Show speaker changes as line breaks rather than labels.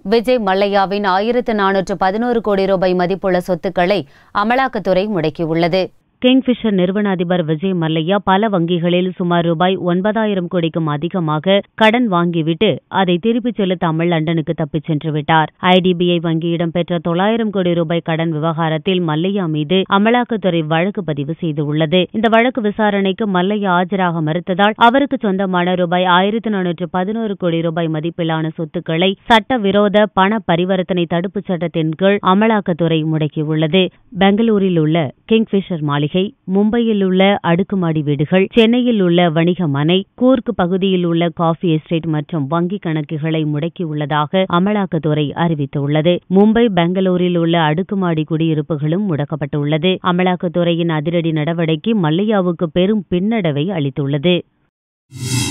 விஜய் மல்லையாவின் ஆயிரத்து நானூற்று பதினோரு கோடி ரூபாய் மதிப்புள்ள சொத்துக்களை அமலாக்கத்துறை முடக்கியுள்ளது கிங்ஃபிஷர் நிறுவன அதிபர் விஜய் மல்லையா பல வங்கிகளில் சுமார் ரூபாய் ஒன்பதாயிரம் கோடிக்கும் அதிகமாக கடன் வாங்கிவிட்டு அதை திருப்பிச் செலுத்தாமல் லண்டனுக்கு தப்பிச் சென்று விட்டார் ஐடிபிஐ வங்கியிடம் பெற்ற தொள்ளாயிரம் கோடி ரூபாய் கடன் விவகாரத்தில் மல்லையா மீது அமலாக்கத்துறை வழக்கு பதிவு செய்துள்ளது இந்த வழக்கு விசாரணைக்கு மல்லையா ஆஜராக மறுத்ததால் அவருக்கு சொந்தமான ரூபாய் ஆயிரத்து நானூற்று பதினோரு கோடி ரூபாய் மதிப்பிலான சொத்துக்களை சட்டவிரோத பண பரிவர்த்தனை தடுப்புச் சட்டத்தின் கீழ் அமலாக்கத்துறை முடக்கியுள்ளது பெங்களூரில் உள்ள கிங்ஃபிஷர் மாளிகை மும்பையில் உள்ள அடுக்குமாடி வீடுகள் சென்னையில் உள்ள வணிக மனை கூர்க் பகுதியில் உள்ள காஃபி எஸ்டேட் மற்றும் வங்கி கணக்குகளை முடக்கியுள்ளதாக அமலாக்கத்துறை அறிவித்துள்ளது மும்பை பெங்களூரில் உள்ள அடுக்குமாடி குடியிருப்புகளும் முடக்கப்பட்டுள்ளது அமலாக்கத்துறையின் அதிரடி நடவடிக்கை மல்லையாவுக்கு பெரும் பின்னடைவை அளித்துள்ளது